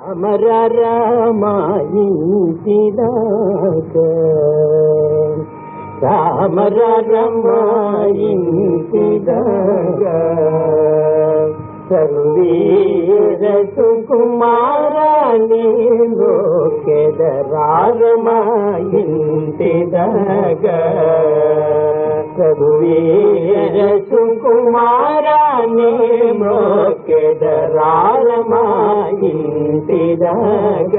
అమర రామాయించిదాక రామర రమాయించిదాక సర్వీర సుకుమారాణి లోకెద రారమాయించిదాక సర్వీర సుకుమారాణి లోకెద రారమాయించిదాక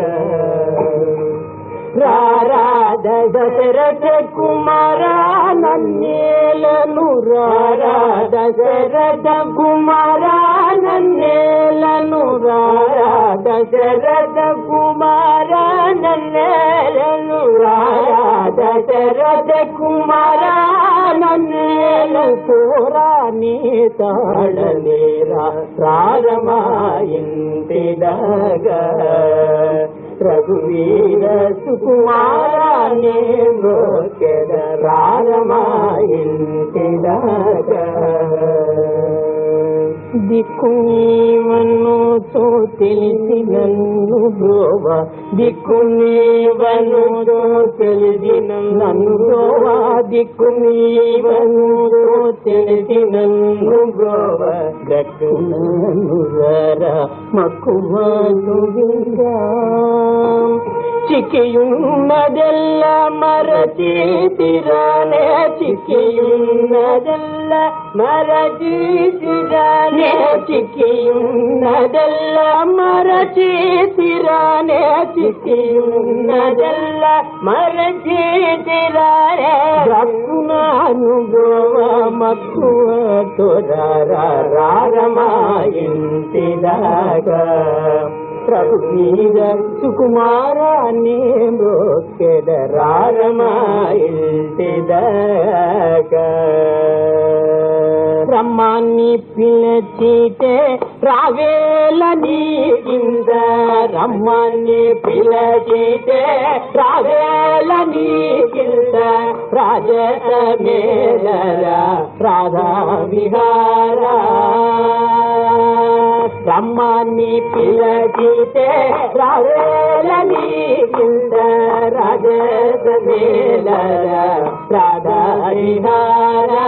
రారాధ దశరథ కుమార నన్నేలను రారాధ దశరథ కుమార నన్నేలను రారాధ దశరథ కుమార నన్నేలను రారాధ దశరథ కుమార నన్నేలు కోరాని తాళలేరా ప్రారమాయింటిదగా రఘువీర సుకుమారాన్ని మోకెద రారమాయింటిదగా దిక్కు నీవను తో తెలిసి నన్ను బ్రోవ దిక్కు నీవను తో తెలిసి నన్ను బ్రోవ దిక్కు నీవను తో తెలిసి నన్ను బ్రోవ గట్టు నన్ను రారా మక్కువను చిక్కియున్నదెల్ల మరచీతిరానే చిక్కియున్నదెల్ల మరచీతిరానే చిక్కియున్నదెల్ల మరచీతిరానే చిక్కియున్నదెల్ల మరచీతిరానే దక్కునాను గోవ మక్కువ తొరారా రారమాయింటిదాగా ప్రభు మీద సుకుమారాన్ని మోకెద రారమాయింటిదాగా బ్రహ్మాన్ని పిలచితే రావేలని కింద రమ్మాన్ని పిలచితే రావేలని కింద రాజత మేళ రాధా విహారా బ్రహ్మాన్ని పిలచితే రావేలని కింద రాజత మేళ రాధా విహారా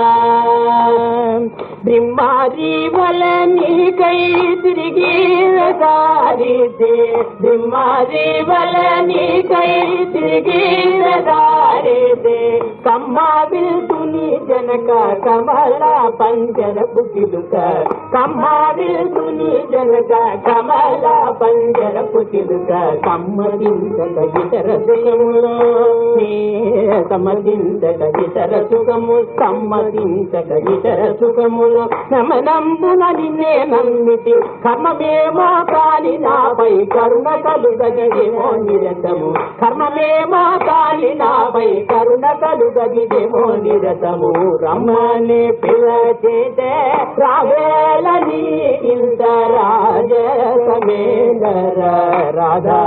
బ్రహ్మారి వలనికై తిరిగి దారితే బ్రహ్మారి వలనికై తిరిగి దారితే కమ్మావిల్ తుని జనక కమల పంజర పుటిలుక కమ్మావిల్ తుని జనక కమల పంజర పుటిలుక కమ్మదించక ఇతర సుఖములో సమ్మదించక ఇతర సుఖము సమ్మదించక ఇతర సుఖములు నమనంబున నిన్నే నమ్మితి కర్మమేమో కాని నాపై కరుణ కలుగదిదేమో నిరతము కర్మమేమో కాని నాపై కరుణ కలుగదిదేమో నిరతము రమ్మని పిలచితే రావేలని ఇంత రాజ సమేందర రాధా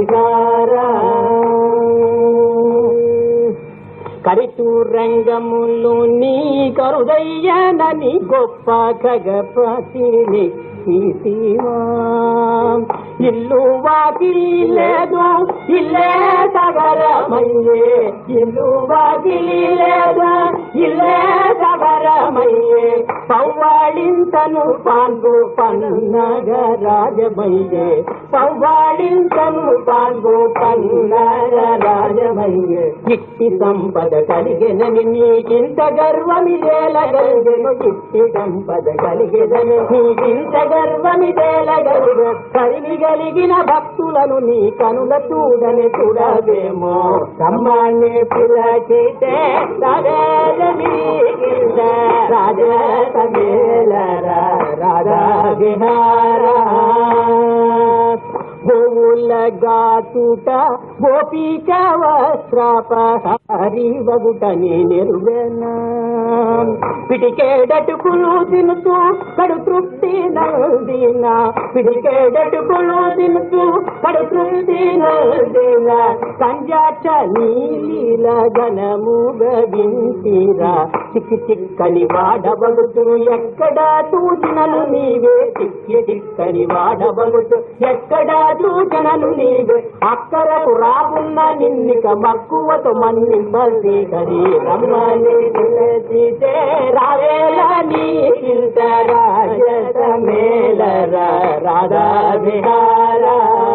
కరితూరంగములు నీ కరుదయ్యనని గొప్ప ఖగపతిని తీసివా ఇల్లు వాకిలి లేదు ఇల్లే సగరమయ్యే ఇల్లు వాకిలి లేదు ఇల్లే సగరమయ్యే పవ్వాళింతను పాన్పు పన్నగ రాజమయ్యే పవ్వాళింతను పాన్పు పన్నగ రాజమయ్యే ఇట్టి సంపద కలిగినని నీకింత గర్వమిదేలగలిగెను ఇట్టి సంపద కలిగినని నీకింత గర్వమిదేలగలుగు కలిగి కలిగిన భక్తులను నీ కనుల చూడని చూడవేమో రమ్మాన్ని పిలచితే రాజ రాధా విహారా గోవుల గాతుట గోపిక వస్త్రాపహారి వగుటని నిరుగనా పిడికేడటుకులు తినుతూ కడు తృప్తి నందిన పిడికేడటుకులు తినుతూ కడు తృప్తి నందిన సంజాచ నీలీల గణము గవించిరా చిక్కి చిక్కని వాడబడుతూ ఎక్కడ తూచినను నీవే చిక్కి చిక్కని వాడబడుతూ ఎక్కడ తూచనను నీవే అక్కరకు రాకున్న నిన్నిక మక్కువతో మన్నింపల్సి కరి రమ్మని పిలచితే రావేల నీ ఇంత రాజత మేలర రాధా విహారా